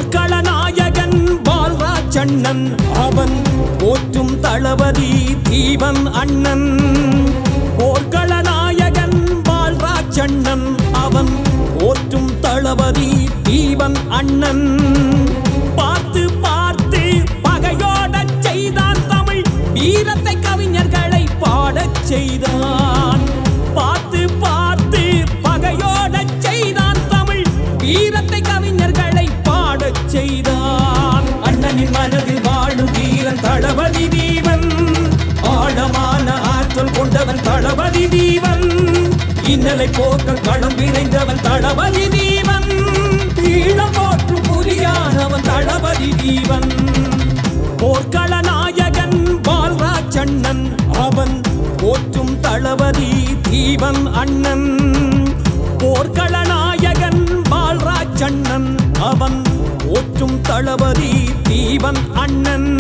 போர்க்கள நாயகன் பால்ராஜண்ணன் அவன் போற்றும் தளபதி தீபன் அண்ணன் போர்க்கள நாயகன் பால்ராஜண்ணன் அவன் போற்றும் தளபதி தீபன் அண்ணன் பார்த்து பார்த்து பகையோடச் செய்தான் தமிழ் வீரத்தை கவிஞர்களை பாடச் செய்தான் பார்த்து பார்த்து பகையோடச் செய்தான் தமிழ் வீரத்தை கவிஞர்களை பாடச் செய்தான் அண்ணனின் மனதில் வாழும் வீரன் தளபதி தீவன் ஆழமான ஆற்றல் கொண்டவன் தளபதி தீவன் இன்னலை போக்க களம் விரைந்தவன் தளபதி தீவன் ஈழம் போற்றும் புலியானவன் தளபதி தீவன் போர்க்கள நாயகன் பால்ராஜண்ணன் அவன் போற்றும் தளபதி தீபன் அண்ணன் போர்க்கள நாயகன் பால்ராஜண்ணன் அவன் போற்றும் தளபதி தீபன் அண்ணன்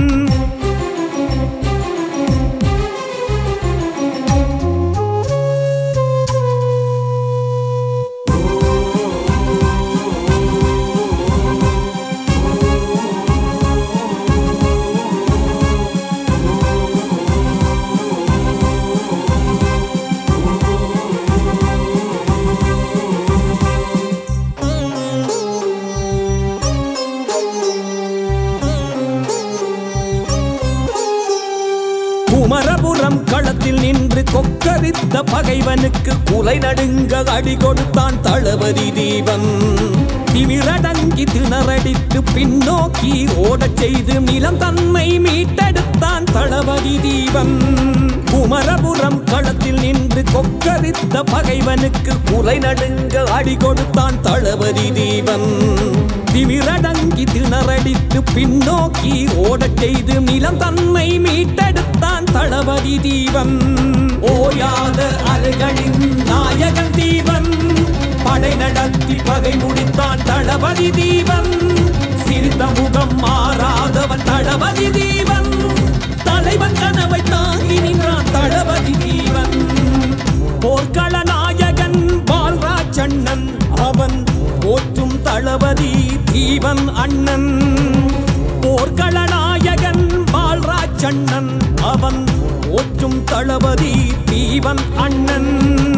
குமரபுரம் களத்தில் நின்று கொக்கரித்த பகைவனுக்கு குலை நடுங்க அடி கொடுத்தான் தளபதி தீபன் திமிரடங்கி திணறடித்து பின்னோக்கி ஓடச் செய்து நிலம் தன்னை மீட்டெடுத்தான் தளபதி தீபன் குமரபுரம் களத்தில் நின்று கொக்கரித்த பகைவனுக்கு குலை நடுங்க அடி கொடுத்தான் தளபதி தீபன் திமிரடங்கி திணறடித்து பின்னோக்கி ஓடச் செய்து நிலம் தன்னை மீட்டெடுத்தான் தளபதி தீபன் ஓயாத அருகளின் நாயகன் தீபன் படை நடத்தி பகை முடித்தான் தளபதி தீபன் சிரித்த முகம் மாறாதவன் தளபதி தீபன் தலைவன் கனவை தாங்கி நின்றான் தளபதி தீபன் போர்க்கள நாயகன் பால்ராஜண்ணன் அவன் போற்றும் தளபதி தீபன் அண்ணன் போர்க்கள நாயகன் பால்ராஜண்ணன் அவன் போற்றும் தளபதி தீபன் அண்ணன்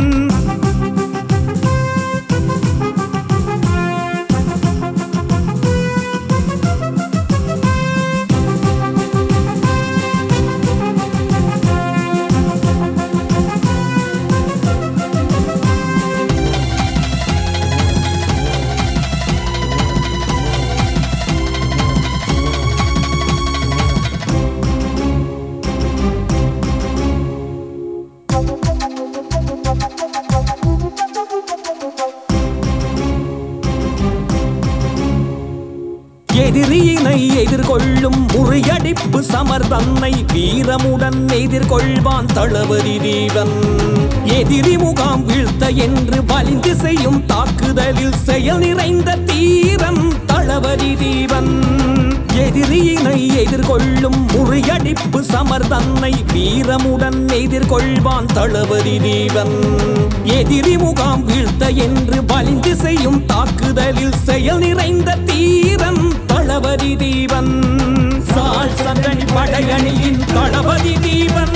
எதிரியினை எதிர்கொள்ளும் முறியடிப்பு சமர் தன்னை வீரமுடன் எதிர்கொள்வான் தளபதி தீபன் எதிரி முகாம் வீழ்த்த என்று வலிந்து செய்யும் தாக்குதலில் செயல் நிறைந்த தீரன் தளபதி தீபன் எதிரியினை எதிர்கொள்ளும் முறியடிப்பு சமர் தன்னை வீரமுடன் எதிர்கொள்வான் தளபதி தீபன் எதிரி முகாம் வீழ்த்த என்று வலிந்து செய்யும் தாக்குதலில் செயல் நிறைந்த தீரன் தளபதி தீபன் சால் சங்கனி படையணியின் தளபதி தீபன்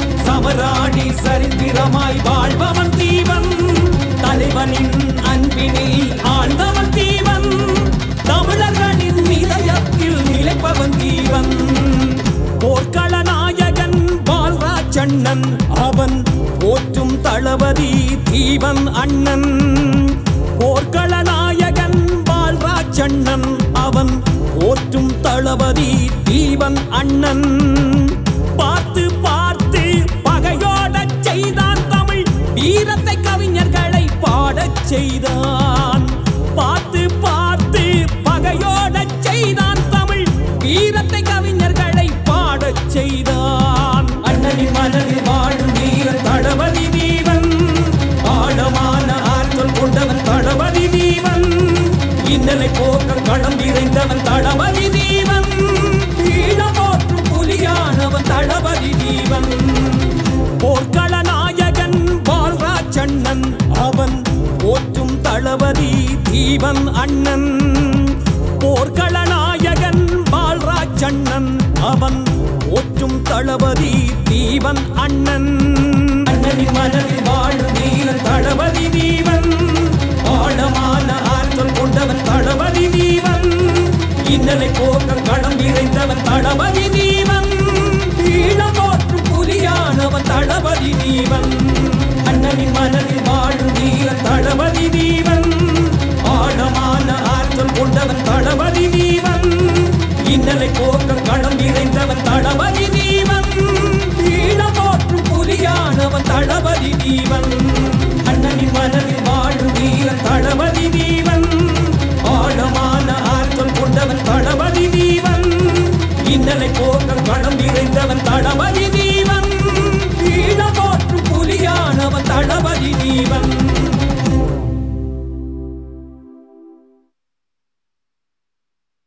சமராணி சரித்திரமாய் வாழ்பவன் தீபன் தலைவனின் அன்பினில் ஆழ்ந்தவன் தீபன் தமிழர்களின் இதயத்தில் நிலைப்பவன் தீபன் போர்க்கள நாயகன் பால்ராஜண்ணன் அவன் போற்றும் தளபதி தீபன் அண்ணன் போர்க்கள நாயகன் பால்ராஜண்ணன் அவன் போற்றும் தளபதி தீபன் அண்ணன் பார்த்து பார்த்து பகையோடச் செய்தான் தமிழ் வீரத்தை கவிஞர்களை பாடச் செய்தான் பார்த்து பார்த்து பகையோடச் செய்தான் தமிழ் வீரத்தை கவிஞர்களை பாடச் செய்தான் அண்ணனின் மனதில் வாழும் வீரன் தளபதி தீவன் ஆழமான ஆற்றல் கொண்டவன் தளபதி தீவன் இன்னலை போக்க களம் விரைந்தவன் தளபதி தீவன் ஈழம் போற்றும் புலியானவன் தளபதி தீவன் போர்க்கள நாயகன் பால்ராஜண்ணன் அவன் போற்றும் தளபதி தீபன் அண்ணன் போர்கள நாயகன் பால்ராஜண்ணன் அவன் போற்றும் தளபதி தீவன் அண்ணன் அண்ணனின் மனதில் வாழும் வீர தளபதி தீவன்